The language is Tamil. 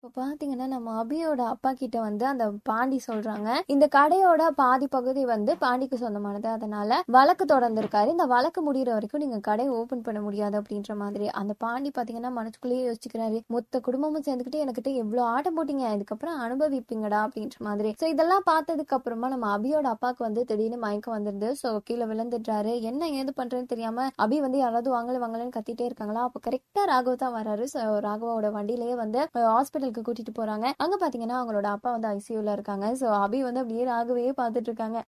இப்போ பாத்தீங்கன்னா நம்ம அபியோட அப்பா கிட்ட வந்து அந்த பாண்டி சொல்றாங்க இந்த கடையோட பாதி பகுதி வந்து பாண்டிக்கு சொந்தமானது அதனால வழக்கு தொடர்ந்திருக்காரு இந்த வழக்கு முடியிற வரைக்கும் நீங்க கடையை ஓபன் பண்ண முடியாது அப்படின்ற மாதிரி அந்த பாண்டி பாத்தீங்கன்னா மனசுக்குள்ளேயே யோசிச்சுக்கிறாரு மொத்த குடும்பமும் சேர்ந்துக்கிட்டு எனக்கிட்ட எவ்வளவு ஆட்டம் போட்டீங்க இதுக்கப்புறம் அனுபவிப்பீங்கடா அப்படின்ற மாதிரி சோ இதெல்லாம் பார்த்ததுக்கு அப்புறமா நம்ம அபியோட அப்பாவுக்கு வந்து திடீர்னு மயக்கம் வந்துருது சோ கீழே விழுந்துடுறாரு என்ன ஏது பண்றேன்னு தெரியாம அபி வந்து யாராவது வாங்கல வாங்கலன்னு கத்திட்டே இருக்காங்களா அப்ப கரெக்டா ராகவ் தான் வராரு சோ ராகவோட வண்டியிலேயே வந்து ஹாஸ்பிட்டலுக்கு கூட்டிட்டு போறாங்க அங்க பாத்தீங்கன்னா அவங்களோட அப்பா வந்து ஐசியூல இருக்காங்க சோ அபி வந்து அப்படியே ராகவையே பார்த்துட்டு இருக்காங்க